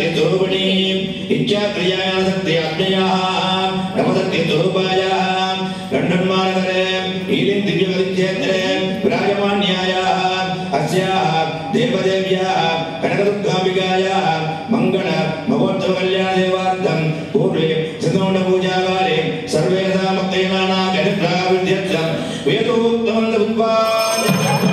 நவசக்தி துருபணி இச்சா கிரியாய சக்தி அக்னியாக நவசக்தி துருபாய கண்டன்மாரகரே ஈலின் திவ்ய கரிச்சேத்திரே விராஜமான்யாய அஸ்யாः தேவதேவ்யாः கனகதுர்காம்பிகாயாः மங்கள மகோத்சவ கல்யாண தேவார்த்தம் பூர்வே சிதோண்ட பூஜாகாலே சர்வேதா மக்தைனானா கனித்ராவித்யர்த்தம் வேதோக்தமந்த உத்பாய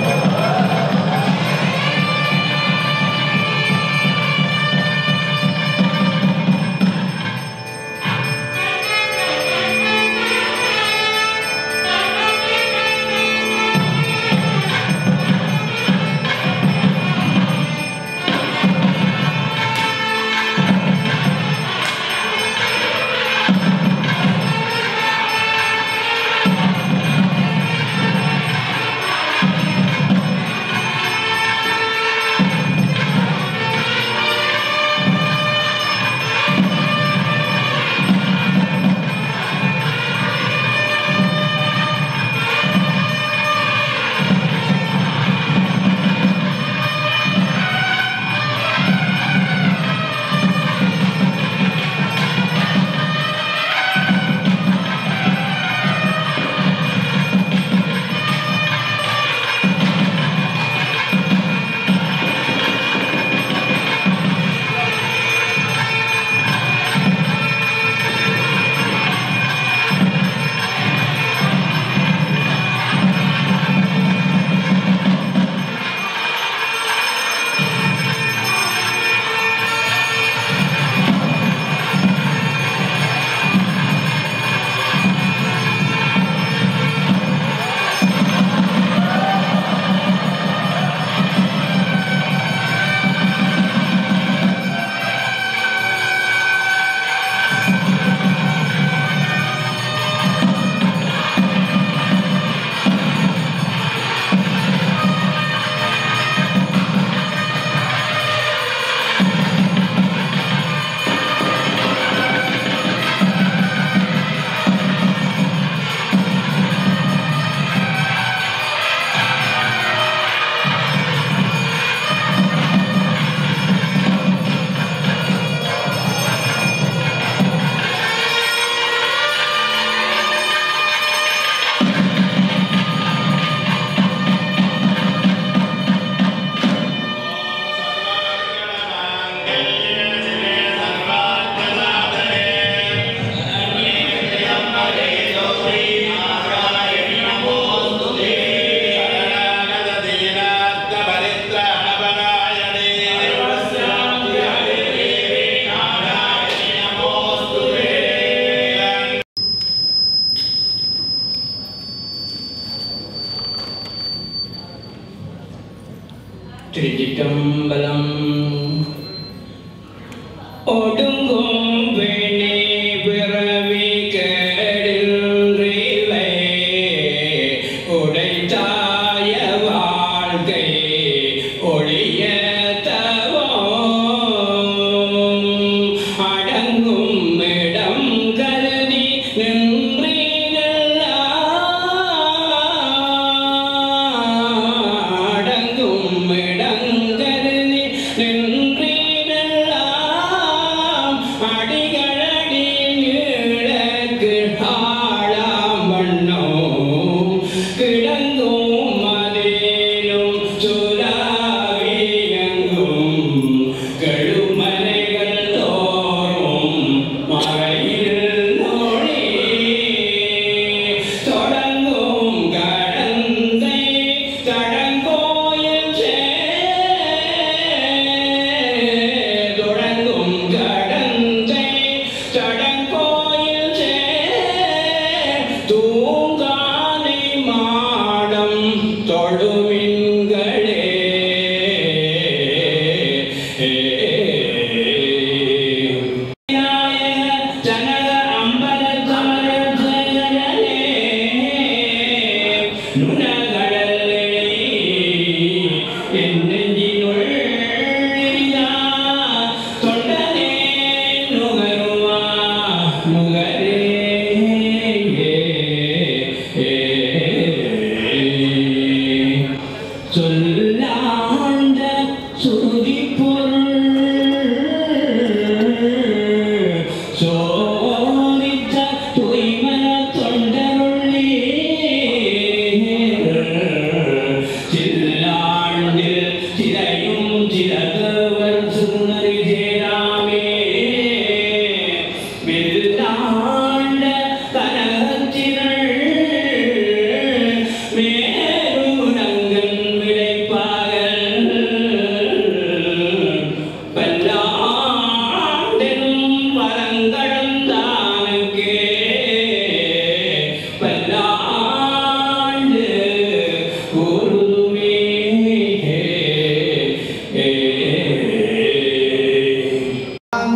திருச்சிட்டம்பலம் ஒடுங்கும் வினை பிறவி கேடில்லை உடைத்தாய வாழ்க்கை ஒளிய தவம் அடங்கும் இடம் கருதி நின்றீர்கள் அடங்கும் இடங்கருதி நின்றீரெல்லாம் அடிகளடி நீழக்கு ஆளாம் வண்ணம் கிடங்கும் மதேனும் சுலாவியங்கும் கழுமலைகள் தோறும் மறையில் நொழி தொடங்கும் கடந்தை தடங்கோயில் சேர். தொடங்கும் கடந்தை தடங்கோயில் சேர். தூங்கானை மாடம் தொழுமின்களே ஜனக அம்பல கமல ஜனனே நுணகடலே என் நெஞ்சினுள் எரியா தொண்டனே நுகருவா நுகரே சொல்லாண்ட சுருதி பொருள்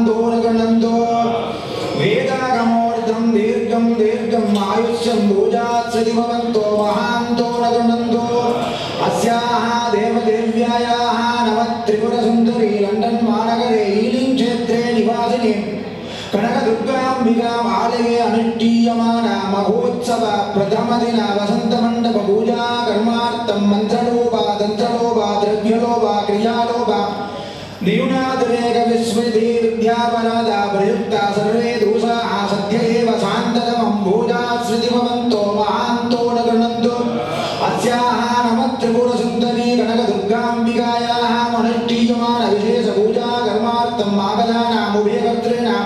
महान्तोरगणन्तो वेदागमोर्धं दीर्घं दीर्घम् आयुष्यं भूजाश्रितिभवन्तो महान्तोरगणन्तो अस्याः देवदेव्यायाः नवत्रिपुरसुन्दरी लण्डन् महानगरे ईलिं क्षेत्रे निवासिनी कनकदुर्गाम्बिकाम् आलये अनुष्ठीयमान महोत्सव प्रथमदिन वसन्तमण्डप पूजा कर्मार्थं मन्त्रलोपा तन्त्रलोपा द्रव्यलोपा क्रियालोपा न्यूनातिरेक विस्मृति विद्यापराधा प्रयुक्ता सर्वे दोषाः सत्य एव शान्ततमं भूजाश्रुतिभवन्तो महान्तो न गृह्णन्तु अस्याः नमः त्रिपुरसुन्दरी कनकदुर्गाम्बिकायाः अनुष्ठीयमान विशेषपूजा कर्मार्थम् आगतानामुभयकर्तॄणाम्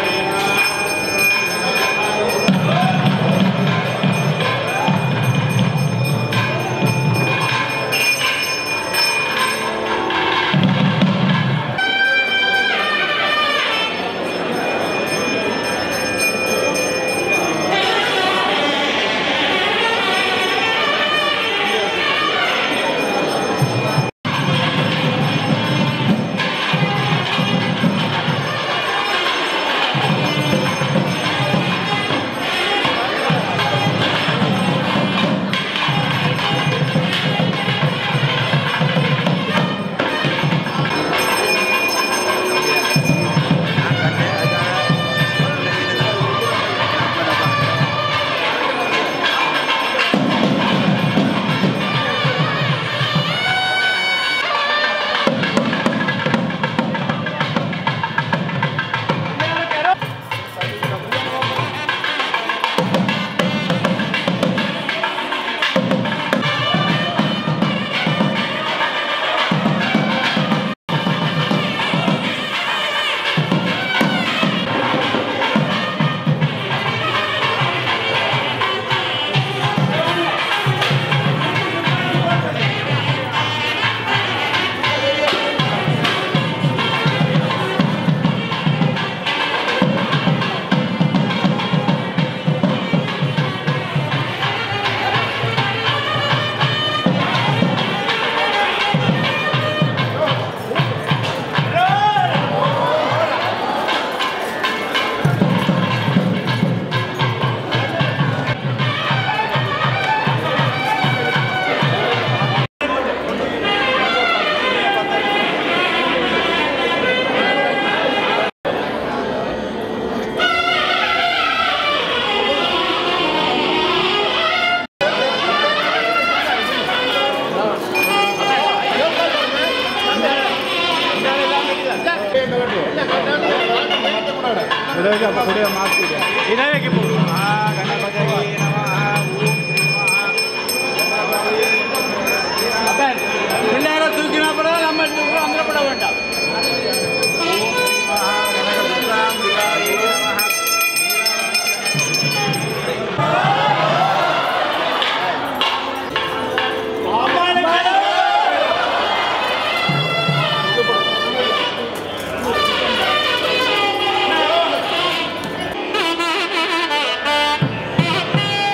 பிள்ளையார தூக்கினா கூட நம்ம தூக்கிறோம் அந்த பட வேண்டாம் Thank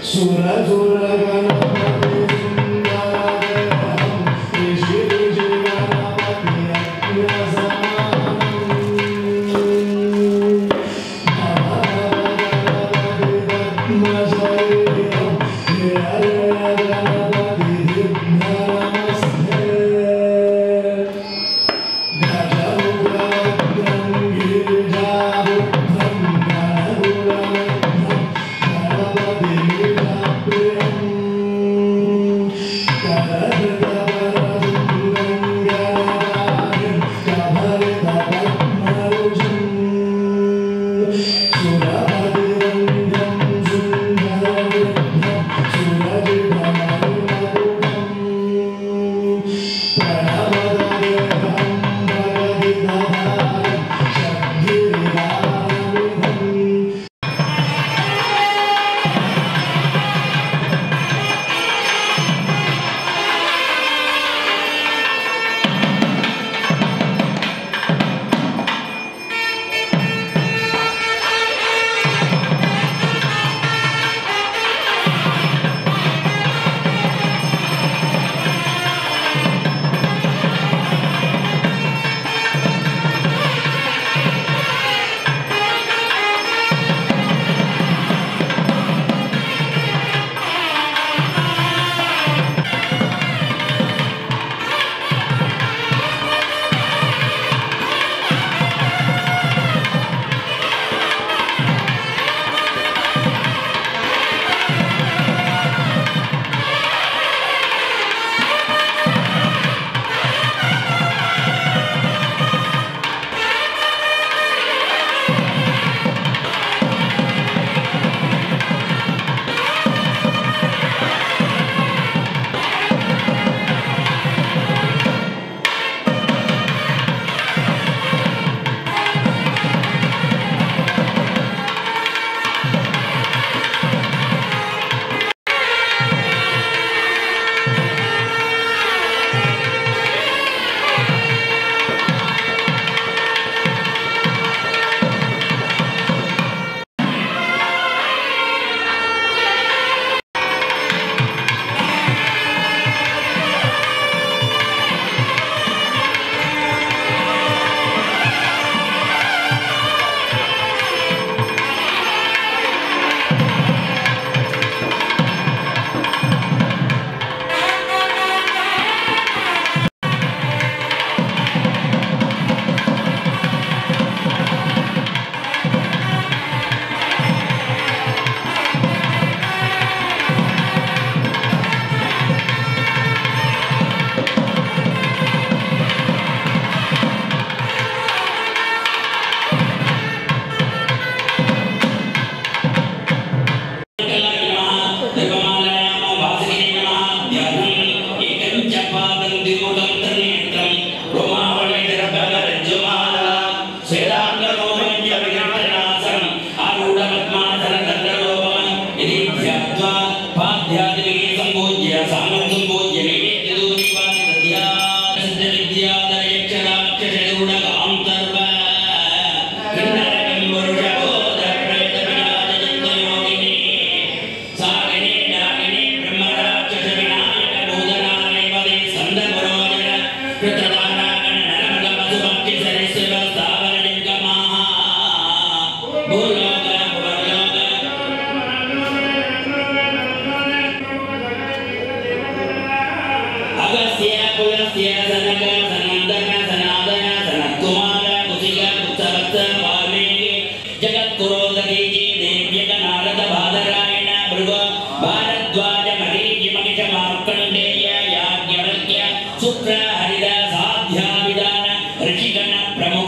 अगस्त्य पुलस्त्य सनक सनन्दन सनातन सनत्कुमार कुशिक कुत्सवत्स वाल्मीकि जगत्कुरोदकीजी देव्यक नारद बादरायण भृग भारद्वाज मरीचि मगिष मार्कण्डेय याज्ञवल्क्य शुक्र हरिद साध्याविदान ऋषिगण प्रमुख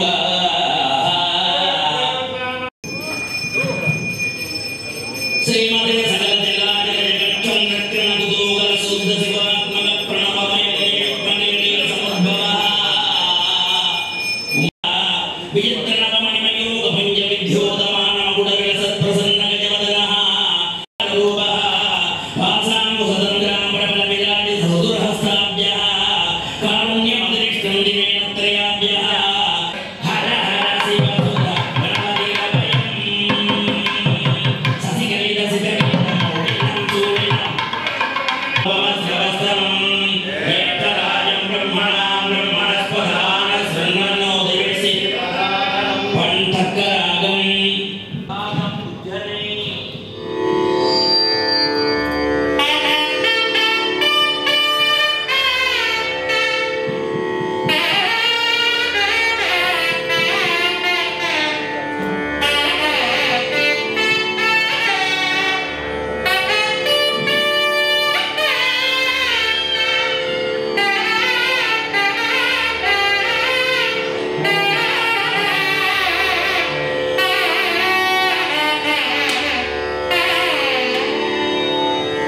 श्रीमते सकल जगत जगत चंद्र कुतूहल शुद्ध शिवात्मक प्रणवमय प्रणील समुद्भव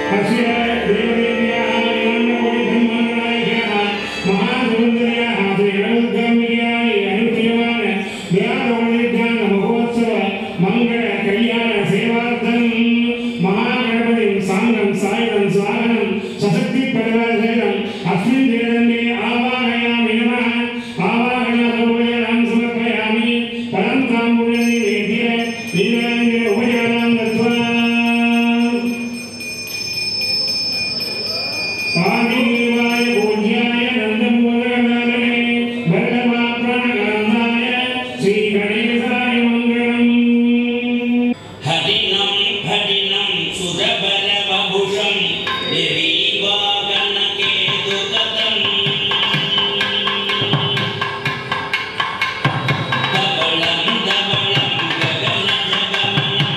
अस्य देवदेव्याः विमानकोटिब्रह्माण्डनायिकाः महासुन्दर्याः श्रीरङ्गम्याय अनुप्रियमान व्यारोणिध्यान महोत्सव मङ्गल कल्याण सेवार्थं महागणपतिं साङ्गं सायं स्वागनं सशक्ति परिवारसहितम् अस्मिन् दिनदण्डे आवाहयामि नमः आवाहनादोपचारां समर्पयामि परं ताम्बूलनिवेद्य नीलाञ्जन उपचारां दत्त्वा पादिदेवाय पूज्याय नन्दमूलगणालये भरतमाप्रणकान्ताय श्रीगणेशाय मङ्गलम् हरिणं हरिणं सुरबलवभुषं दिवीवागणकेतुगतम् धवलं धवलं गगनजगमनं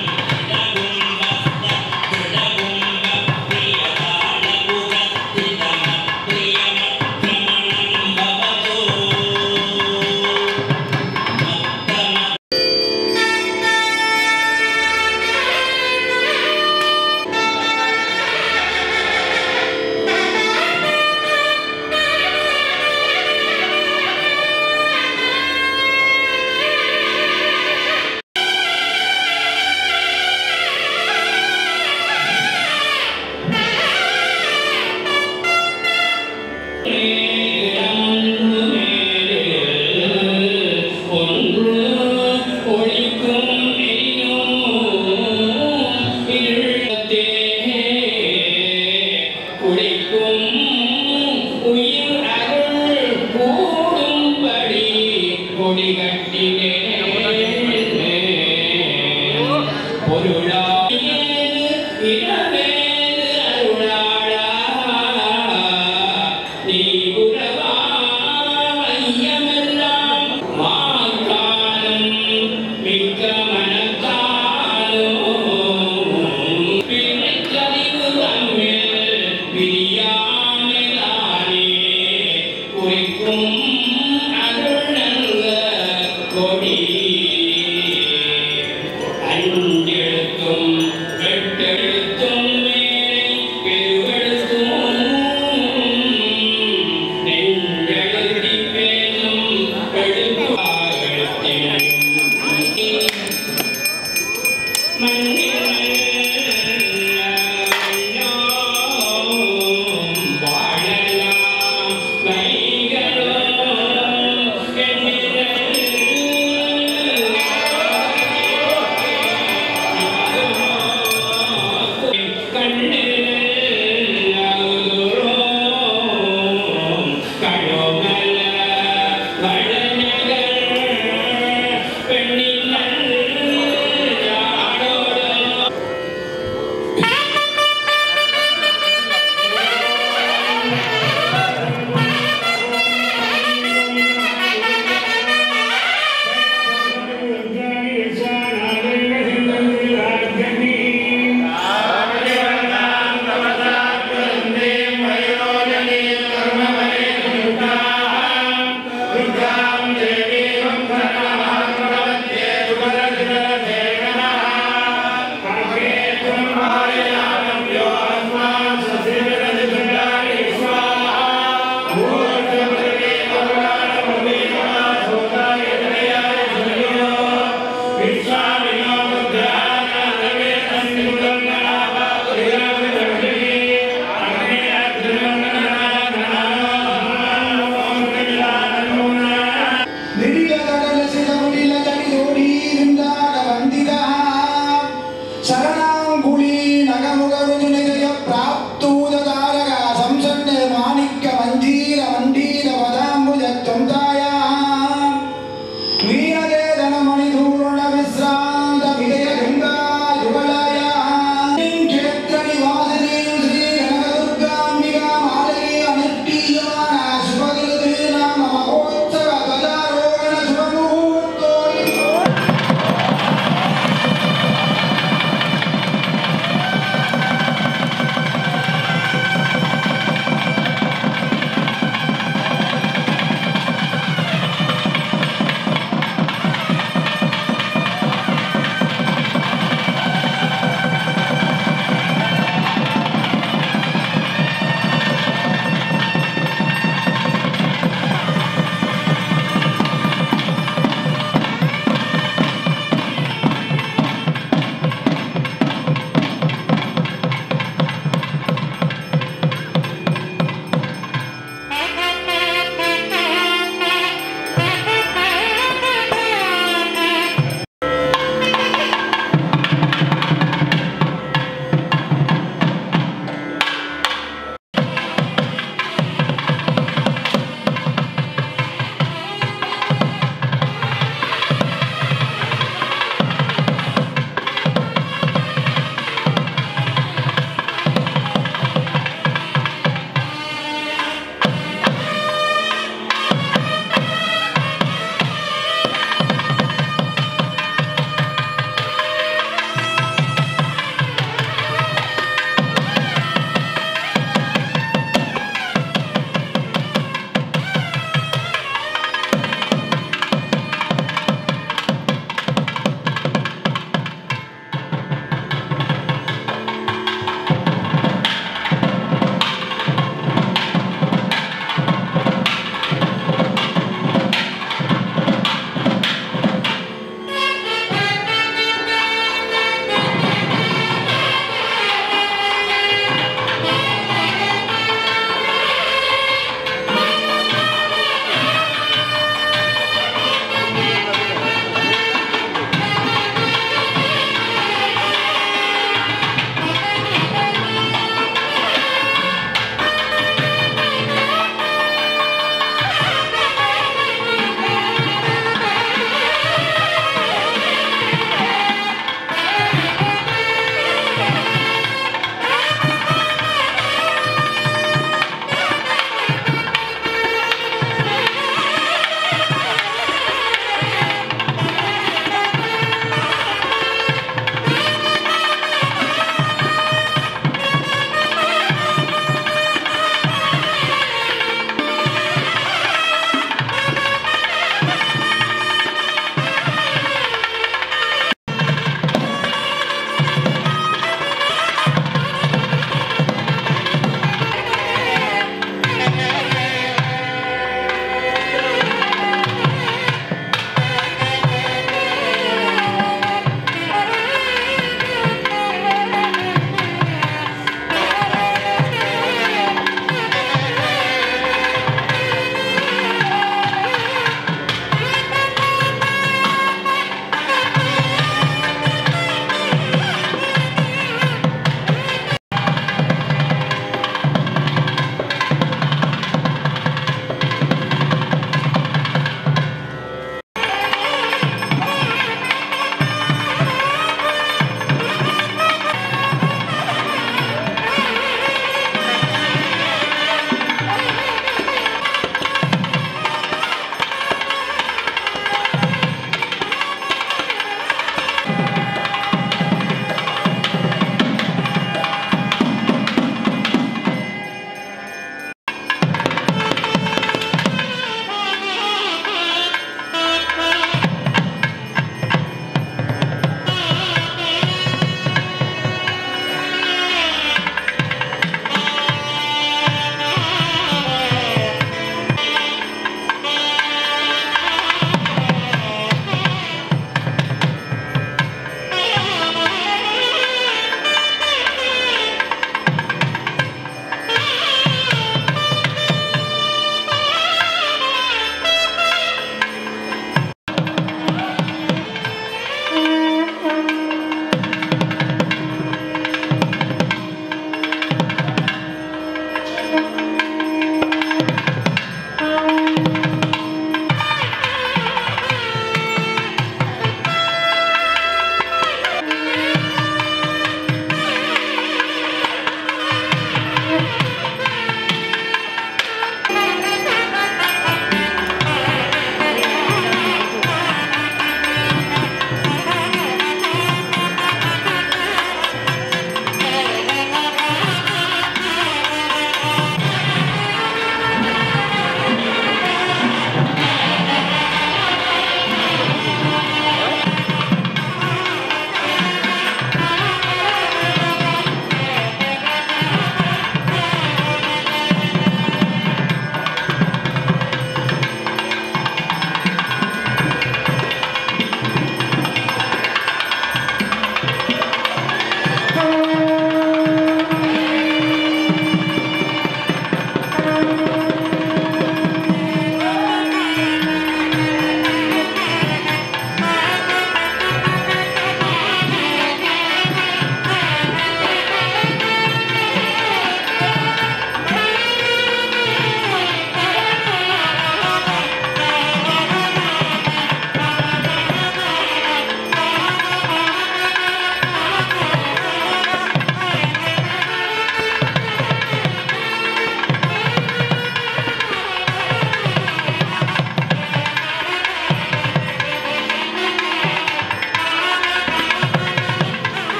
दृढगुम्बस्थ भवतु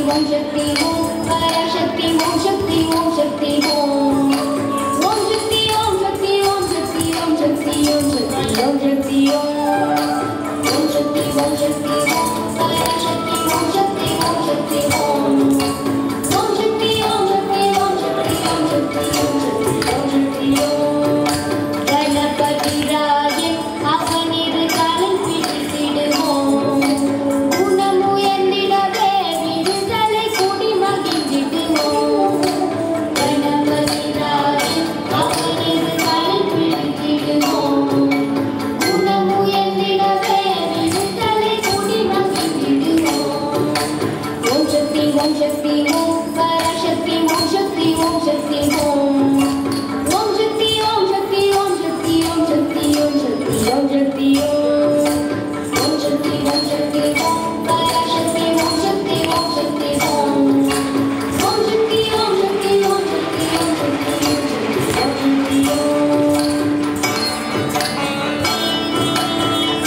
ஓம் சக்தி ஓம் பராசக்தி ஓம் சக்தி ஓம் சக்தி ஓம் ஓம் சக்தி ஓம் சக்தி ஓம் சக்தி ஓம் சக்தி ஓம் சக்தி ஓம் சக்தி ஓம் ஓம் சக்தி ஓம் சக்தி ஓம் பராசக்தி ஓம் சக்தி ஓம் சக்தி ஓம் ஓம் சக்தி ஓம் சக்தி ஓம் சக்தி ஓம் சக்தி ஓம் சக்தி ஓம் சக்தி ஓம் கணபதி ராஜன் அவனிரு காலில் பிடித்திடுவோம் குணமுயர்ந்திடவே விடுதலை கூடி மகிழ்ந்திடுவோம் கணபதி ராஜன் அவனிரு காலில் பிடித்திடுவோம் குணமுயர்ந்திடவே விடுதலை கூடி மகிழ்ந்திடுவோம் ஓம் சக்தி ஓம் சக்தி ஓம் பராசக்தி ஓம் சக்தி ஓம் சக்தி ஓம் ஓம் சக்தி ஓம் சக்தி ஓம் சக்தி ஓம் சக்தி ஓம் சக்தி ஓம் சக்தி ஓம் ஓம் சக்தி ஓம் சக்தி ஓம் பராசக்தி ஓம் சக்தி ஓம் சக்தி ஓம் ஓம் சக்தி ஓம் சக்தி ஓம் சக்தி ஓம் சக்தி ஓம் சக்தி ஓம்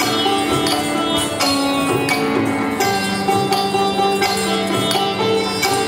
ஓம்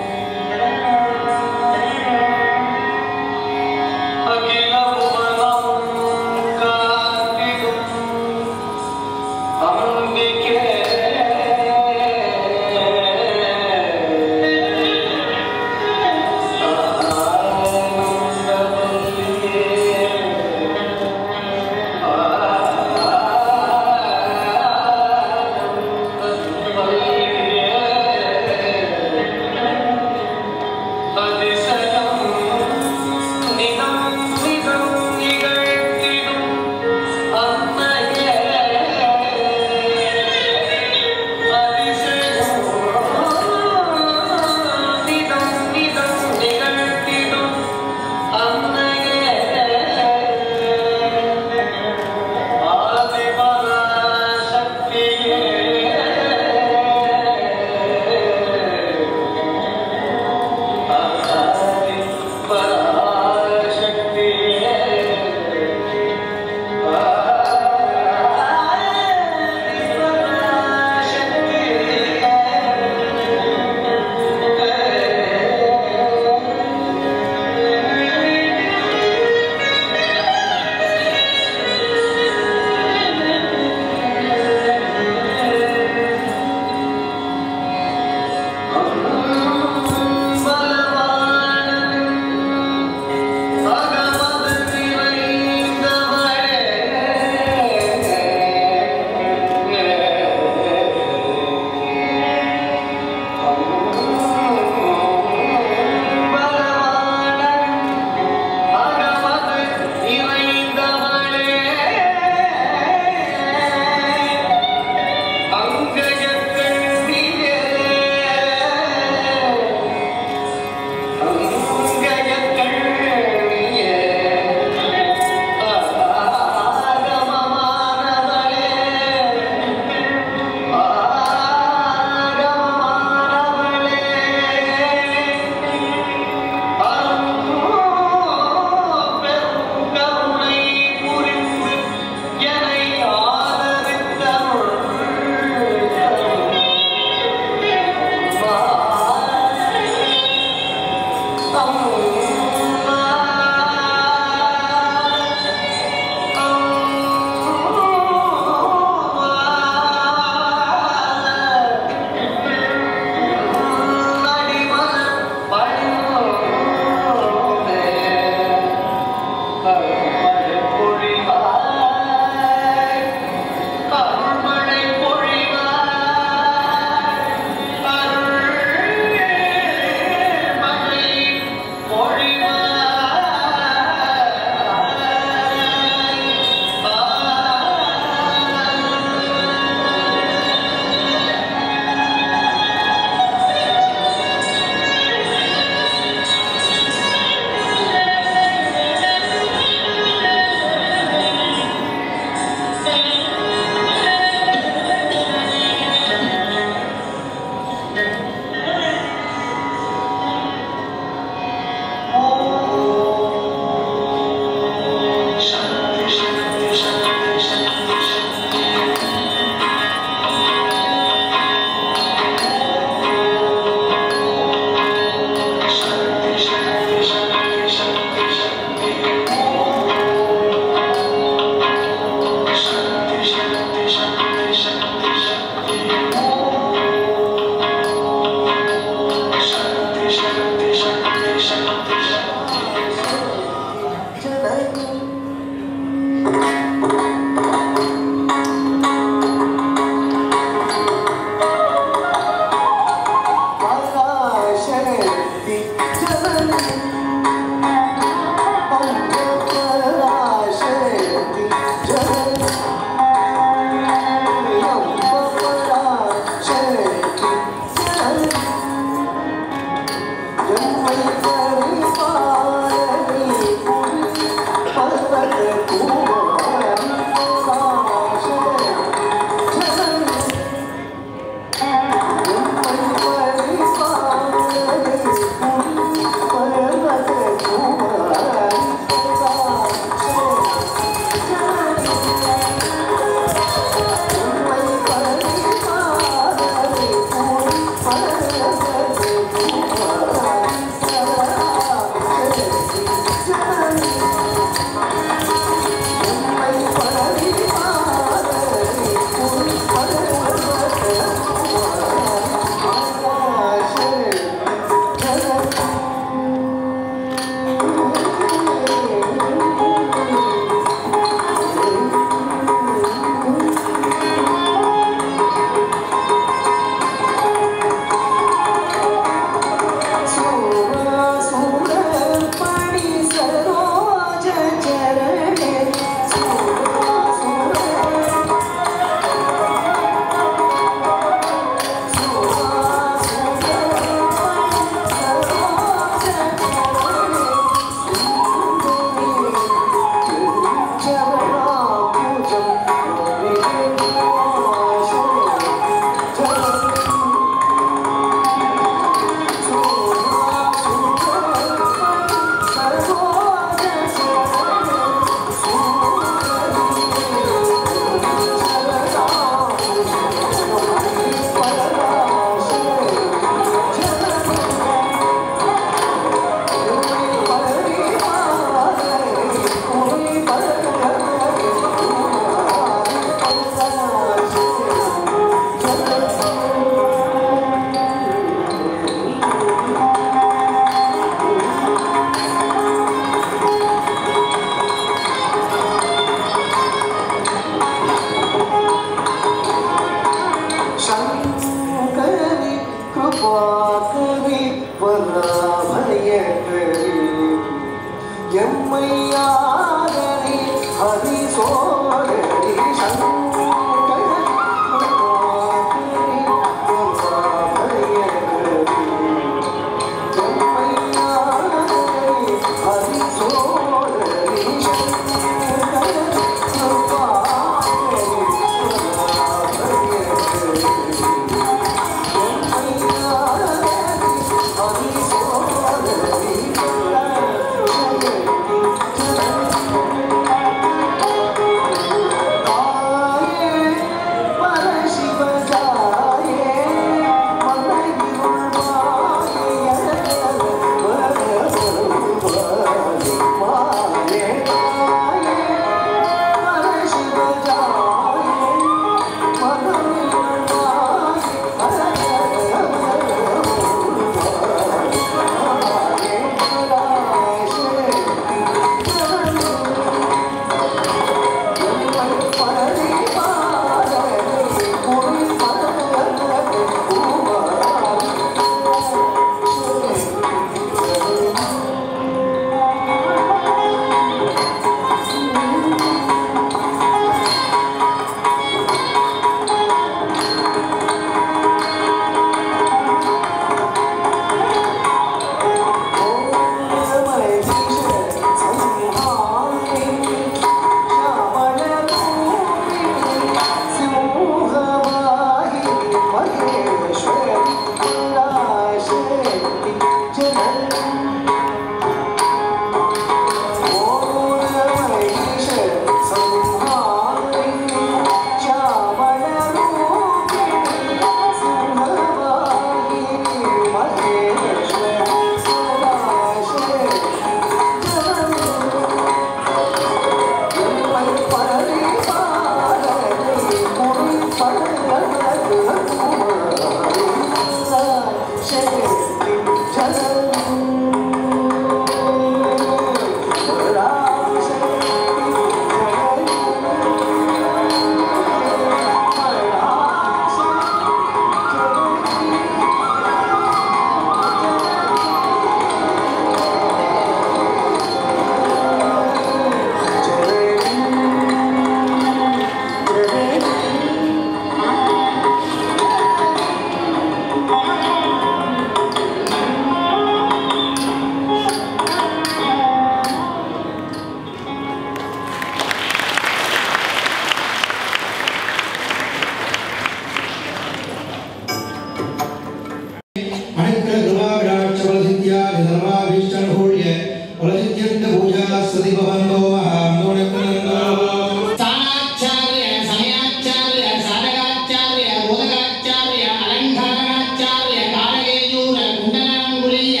ಸ್ಥಾನಾಚಾರ್ಯ ಸಮಯಾಚಾರ್ಯ ಸಾಧಕಾಚಾರ್ಯ ಬೋಧಕಾಚಾರ್ಯ ಅಲಂಕಾರಾಚಾರ್ಯ ಕಾಲಗೇಯೂರ ಕುಂಡಲಾಂಗುಲೀಯ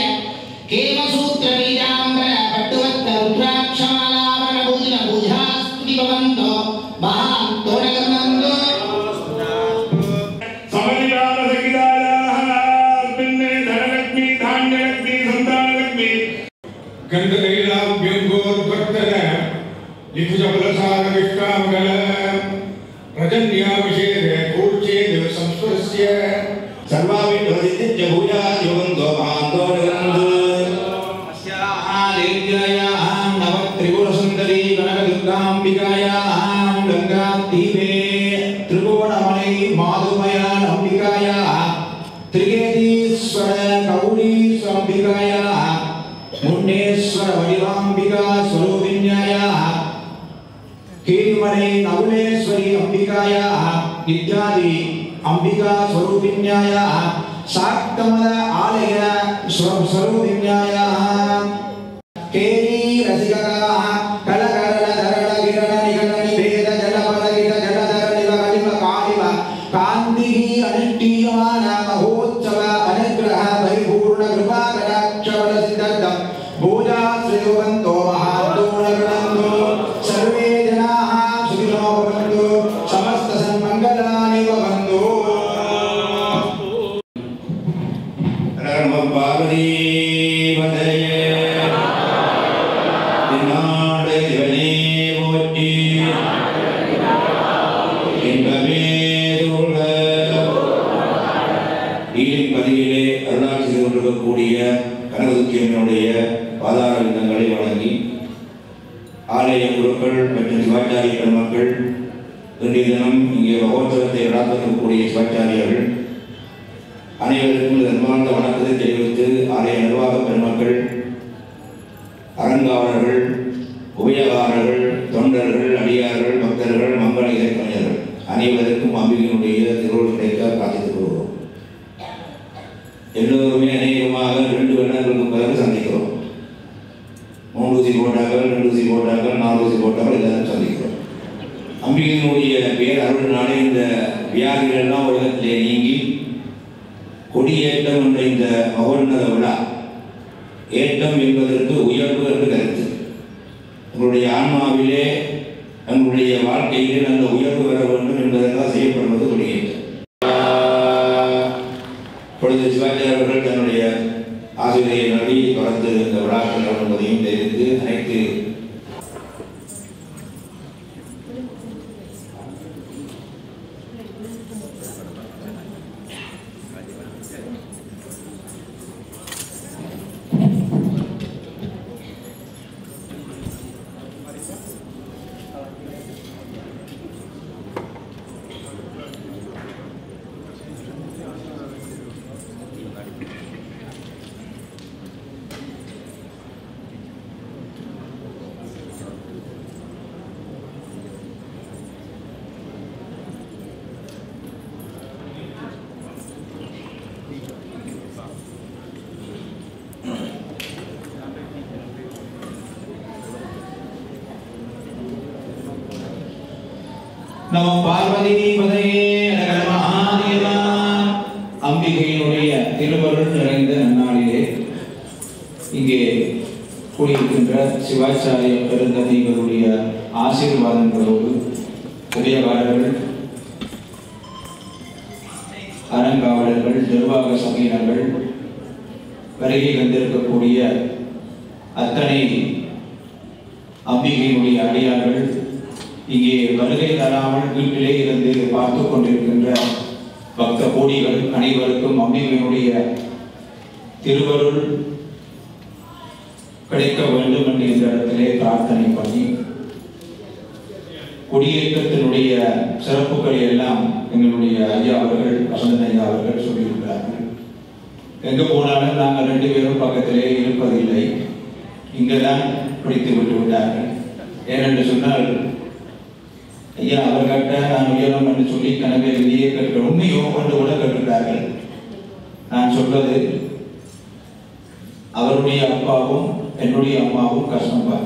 ಕೇಮಸೂತ್ರ ಬೀಜಾಂಬರ ಪಟ್ಟುವತ್ತ ರುದ್ರಾಕ್ಷಮಾಲಾಭರಣ ಭೂಜಿನ ಭುಜಾಸ್ತುತಿ ಭವಂತೋ ಮಹಾನ್ ತೋರಣಗಮನಂದು ಸಮಧಿಕಾರ ಸಹಿತಾಯಾಸ್ಮಿನ್ನೇ ಧನಲಕ್ಷ್ಮಿ ಧಾನ್ಯಲಕ್ಷ್ಮಿ ಸಂತಾನಲಕ್ಷ್ಮಿ ಗಂಧಕೈಲಾಭ್ಯಂಗೋದ್ಭಕ್ತರ ಲಿಖುಜಬಲಸಾರವಿಷ್ಟಾಮಗಲ ರಜನ್ಯಾಭಿಷೇಕ ಕೂರ್ಚೇದ ಸಂಸ್ಪೃಶ್ಯ ಸರ್ವಾವಿಡ್ವದಿತ್ಯ ಭೂಜಾದಿವಂತೋ ಮಹಾಂತೋ ನಿಗಂದು ದೇವ್ಯಾಯಾಂ ನವತ್ರಿಪುರಸುಂದರಿ ಕನಕದುರ್ಗಾಂಬಿಕಾಯಾಂ ಗಂಗಾತೀಪೇ ತ್ರಿಭುವನಮಣಿ ಮಾಧುಮಯಾನ್ ಅಂಬಿಕಾಯಾಂ ತ್ರಿಗೇತೀಶ್ವರ ಗೌರೀಶ್ವರಂಬಿಕಾಯಾಂ ಮುನ್ನೇಶ್ವರ ವಡಿವಾಂಬಿಕಾ ಸ್ವರೂಪಿಣ್ಯಾಯಾः कीर्मणे नवलेश्वरी अम्बिकायाः इत्यादि अम्बिका स्वरूपिण्यायाः शाक्तमद आलय स्व- स्वरूपिण्यायाः केरी रसिककाः कलकरल धरल किरण निगण निभेद जलपद गिर जलधर निव कलिम कालिम कान्तिः अनुष्ठीयमान महोत्सव अनुग्रह परिपूर्ण कृपा कटाक्षवल सिद्धर्थं भूजाश्रयोवन्तो महान्तोणगणन्तो सर्वे जनाः सुखिनो भवन्तु समस्त सन्मङ्गलानि भवन्तु नमः पार्वतीपतये திருநாடு சிவனே போற்றி இன்பமே சூழ ஈழின்பதி மத்தியிலே அருளாட்சி செய்து கொண்டிருக்கக்கூடிய கனகதுக்கியம்மனுடைய பாதார விந்தங்களை வழங்கி ஆலய குருக்கள் மற்றும் சிவாச்சாரிய பெருமக்கள் இன்றைய தினம் இங்கே மகோத்சவத்தை நடாத்திருக்கக்கூடிய சிவாச்சாரியர்கள் அனைவருக்கும் அன்பார்ந்த வணக்கத்தை தெரிவித்து ஆலய நிர்வாக பெருமக்கள் அறங்காவலர்கள் உபயகாரர்கள் தொண்டர்கள் அடியார்கள் பக்தர்கள் மங்கள இசைக்கலைஞர்கள் அனைவருக்கும் அம்பிகையினுடைய திருவுள் கிடைக்க பிரார்த்தித்துக் கொள்கிறோம் எல்லோருமே அநேகமாக ரெண்டு வருடங்களுக்கு பிறகு சந்திக்கிறோம் மூன்று ஊசி போட்டார்கள் ரெண்டு ஊசி போட்டார்கள் நாலு ஊசி போட்டார்கள் எல்லாரும் சந்திக்கிறோம் அம்பிகையினுடைய பேர் அருள்னாலே இந்த வியாதிகள் எல்லாம் உலகத்திலே நீங்கி கொடியேற்றம் என்ற இந்த மகோன்னத விழா ஏற்றம் என்பதற்கு உயர்வு என்று கருத்து உங்களுடைய ஆன்மாவிலே நம்முடைய வாழ்க்கையிலே நல்ல உயர்வு பெற வேண்டும் என்பதற்காக செய்யப்படுவது கொடியேற்றம் இப்பொழுது சிவாஜி அவர்கள் தன்னுடைய ஆசிரியை நடி தொடர்ந்து இந்த விழாக்கள் என்பதையும் தெரிவித்து அனைத்து நம பார்வதி பதையே அழகர் மகாதேவா அம்பிகையினுடைய திருவருள் நிறைந்த நன்னாளிலே இங்கே கூடியிருக்கின்ற சிவாச்சாரிய பெருந்ததிகளுடைய ஆசீர்வாதங்களோடு உதயகாரர்கள் அறங்காவலர்கள் நிர்வாக சபையினர்கள் வருகை வந்திருக்கக்கூடிய அத்தனை அம்பிகையினுடைய அடியார்கள் இங்கே வருகை தராமல் வீட்டிலே இருந்து பார்த்து கொண்டிருக்கின்ற பக்த கோடிகள் அனைவருக்கும் அம்பிகையினுடைய திருவருள் கிடைக்க வேண்டும் என்று இந்த இடத்திலே பிரார்த்தனை பண்ணி குடியேற்றத்தினுடைய சிறப்புகளை எல்லாம் எங்களுடைய ஐயா அவர்கள் வசந்தன் ஐயா அவர்கள் சொல்லியிருக்கிறார்கள் எங்க போனாலும் நாங்கள் ரெண்டு பேரும் பக்கத்திலே இருப்பதில்லை இங்கதான் பிடித்து விட்டு விட்டார்கள் ஏனென்று சொன்னால் ஐயா அவர் கட்ட நான் உயரம் என்று சொல்லி கனவே வெளியே கற்ற உண்மையோ கொண்டு கூட கட்டுகிறார்கள் நான் சொல்வது அவருடைய அப்பாவும் என்னுடைய அம்மாவும் கஷ்டம்பார்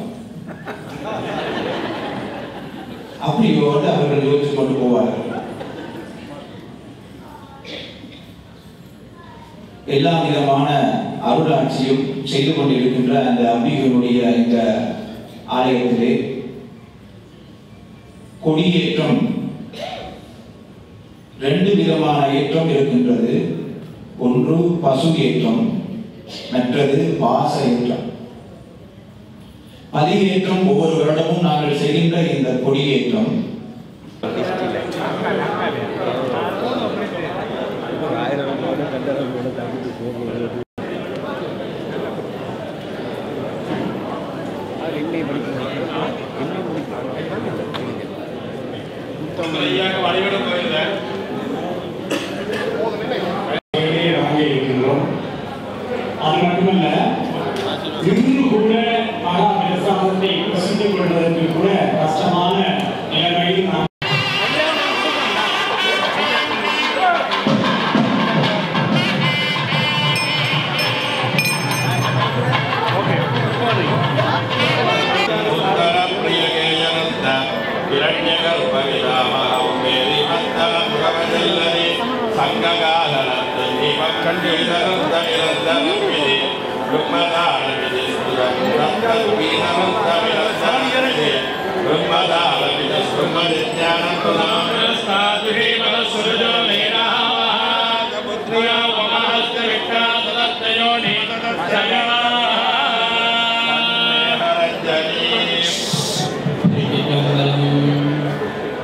அப்படியோடு அவர்கள் யோசிச்சு கொண்டு போவார்கள் எல்லா விதமான அருளாட்சியும் செய்து கொண்டிருக்கின்ற அந்த அம்பிகையினுடைய இந்த ஆலயத்திலே கொடியேற்றம் ரெண்டு விதமான ஏற்றம் இருக்கின்றது ஒன்று பசு ஏற்றம் மற்றது பாச ஏற்றம் பதிவேற்றம் ஒவ்வொரு வருடமும் நாங்கள் செய்கின்ற இந்த கொடியேற்றம் வழிபடும் கோயில் வாங்கி இருக்கின்றோம் அது மட்டுமல்ல இன்று கூட மகா பிரசாதத்தை பிரசித்திக் கொள்வதற்கு கூட கஷ்டமான நிலைமையில் நாம்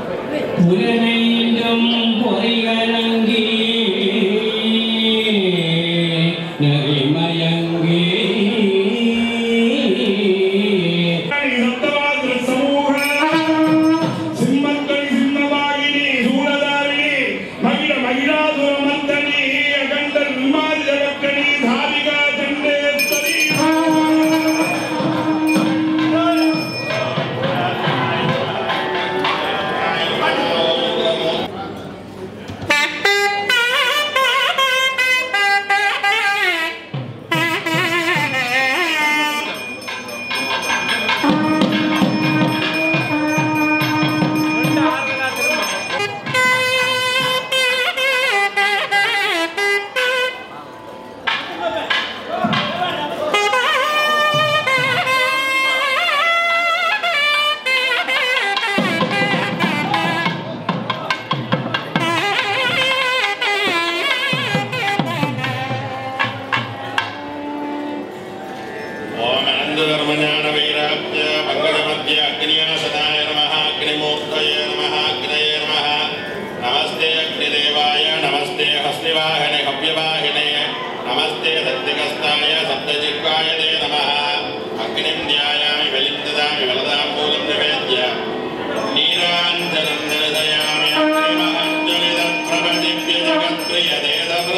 புலனைந்தும் பொறிகளங்கி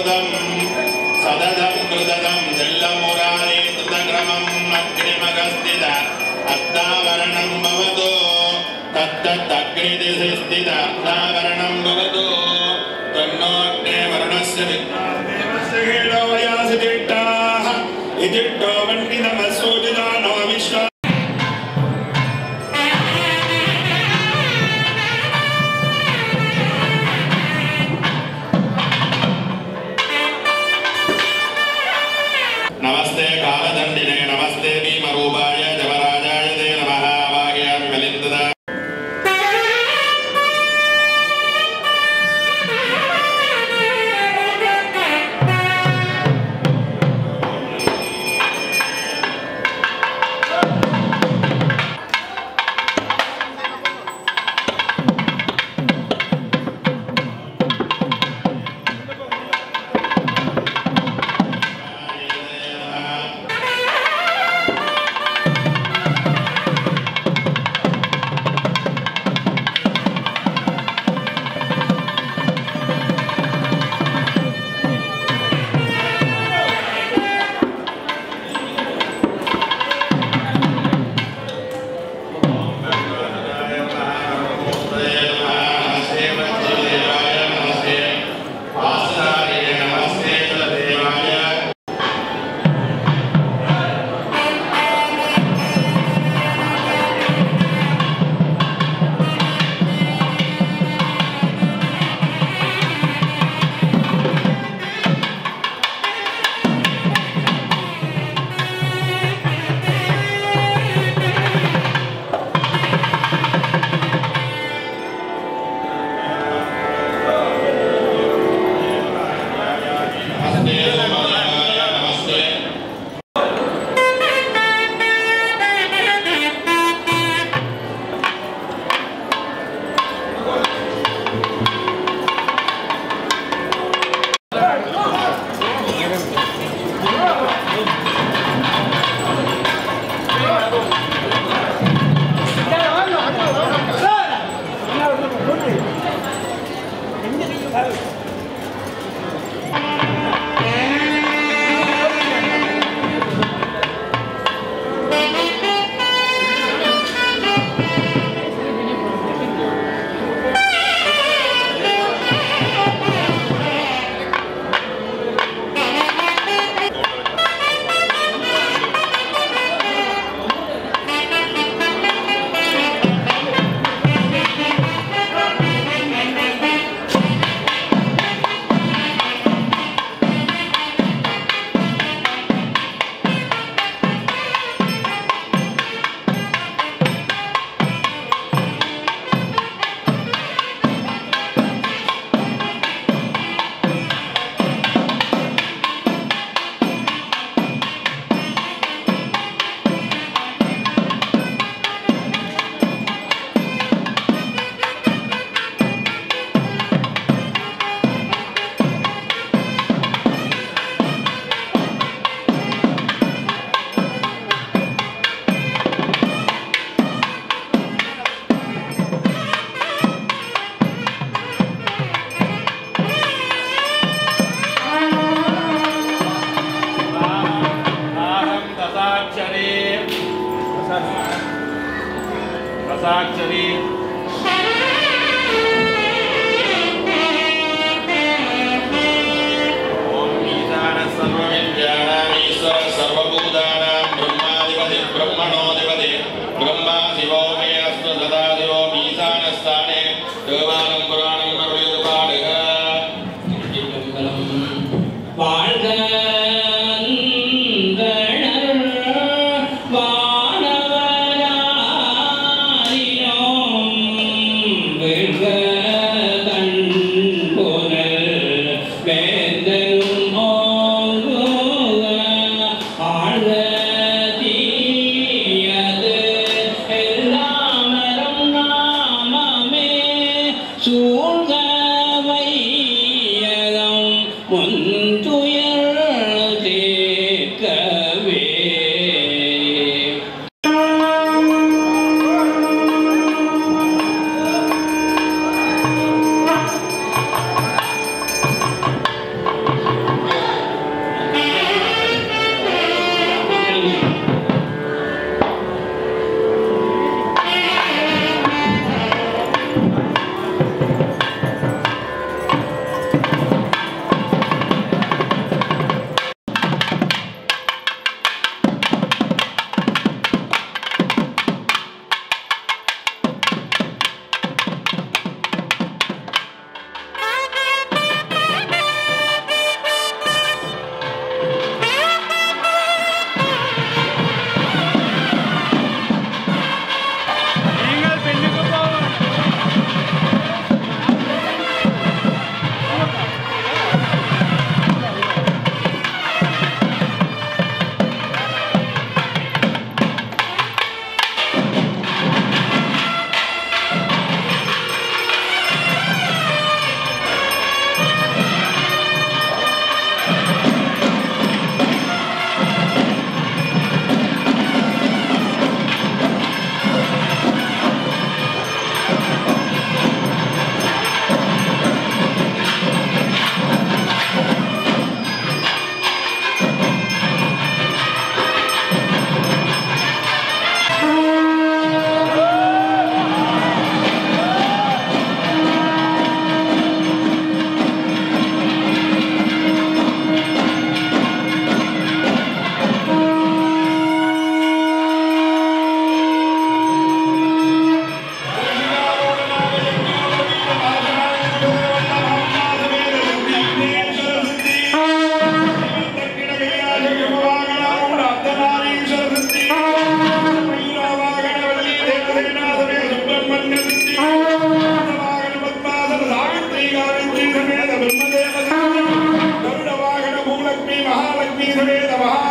சததம் சததம் கிருததம் தெல்லமுராரே கிருதகிரமம் அக்னிமகஸ்தித அத்தாவரணம் பவதோ தத்தத்தக்னிதிசி ஸ்தித அத்தாவரணம் பவதோ தன்னோக்னே வருணஸ்ய வித்மாதேவஸ்ய ஹேளோயாசி திட்டாः இதிட்டோ வன்னிதமசோஜிதானோ விஸ்வா नमस्ते कालदण्डिने नमस्ते भीमरूपाय जवराजाय ते नमः वाग्यामि मलिन्ददा नमस्ते वज्रदेवाय नमस्ते वासुदेवाय नमस्ते कुलदेवाय नमस्ते सोमदेवाय नमस्ते नाहं दशाक्षरी दशाक्षरी ॐ ईशानः सर्वविद्यानाम् ईश्वरः सर्वभूतानां ब्रह्माधिपति ब्रह्मणोऽधिपति ब्रह्मा शिवो मे अस्तु सदा शिवोम् ईशानस्थाने देवानं पुराणं करुयतु पाडः வாழ்க அந்தணர் வானவராயினோம் வெல்க கண்புனல் வேந்தனும் ஓங்குக ஆழ்க தீயது எல்லாமரம் நாமமே சூழ்க வையகம் முன்துயர் தீர்க்கவே ॐ சமேத பிரம்மதேவ சன்னதி கருட வாகன பூலக்ஷ்மி மகாலக்ஷ்மி சமேத மகா